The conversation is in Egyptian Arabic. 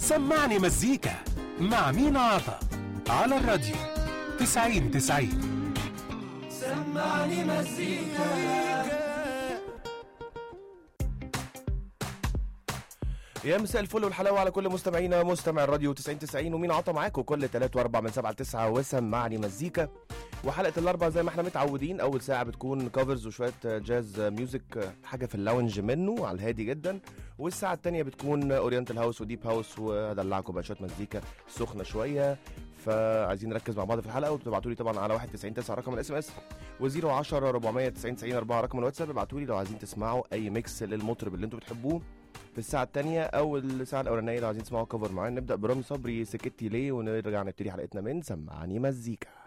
سمعني مزيكا مع مينا عطا على الراديو 90 90 سمعني مزيكا يا مساء الفل والحلاوه على كل مستمعينا مستمع الراديو 90 90 ومين عطى معاكم كل 3 و4 من 7 ل 9 وسمعني مزيكا وحلقه الاربع زي ما احنا متعودين اول ساعه بتكون كفرز وشويه جاز ميوزك حاجه في اللاونج منه على الهادي جدا والساعه الثانيه بتكون اورينتال هاوس وديب هاوس وهدلعكم بقى شويه مزيكا سخنه شويه فعايزين نركز مع بعض في الحلقه وبتبعتوا لي طبعا على 19 رقم الاس ام اس و010 490 90 4 رقم الواتساب ابعتوا لي لو عايزين تسمعوا اي ميكس للمطرب اللي انتوا بتحبوه في الساعة الثانية أو الساعة الأولانية لو عايزين تسمعوا كفر معانا نبدأ برامي صبري سكتي ليه ونرجع نبتدي حلقتنا من سمعني مزيكا